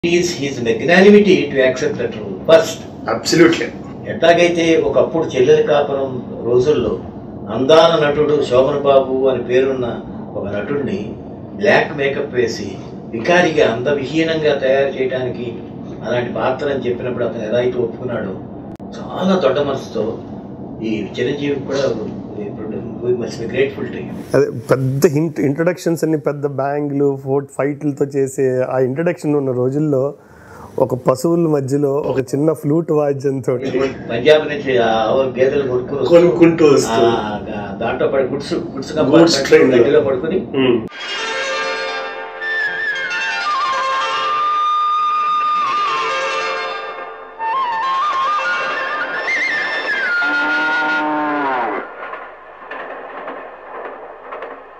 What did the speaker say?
Is his magnanimity to accept that rule first absolutely ఎట్లాగైతే ఒకప్పుడు చెల్లెలి కాపురం రోజుల్లో అందాన నటుడు శోభన్ బాబు అని పేరున్న ఒక నటుడిని బ్లాక్ మేకప్ వేసి వికారిగా అందవిహీనంగా తయారు చేయడానికి అలాంటి పాత్ర అని చెప్పినప్పుడు అతను ఎలా అయితే ఒప్పుకున్నాడో చాలా దొడ్డ మనసుతో ఈ చిరంజీవి కూడా must be grateful to you అదే పెద్ద హింట్ ఇంట్రడక్షన్స్ అన్ని పెద్ద బ్యాంగ్లు ఫోర్ట్ ఫైట్లతో చేసే ఆ ఇంట్రడక్షన్ ఉన్న రోజుల్లో ఒక పశువుల మధ్యలో ఒక చిన్న ఫ్లూట్ వాద్యంతో పంజాబ్ నుంచి ఆ ఆవు గేదెలు కొనుక్కుని కొనుక్కుంటూ వస్తూ ఆ, దాంట్లో పడి గుడ్స్ గుడ్స్ Goods train లో. గట్టిలో పడుకుని ఉమ్.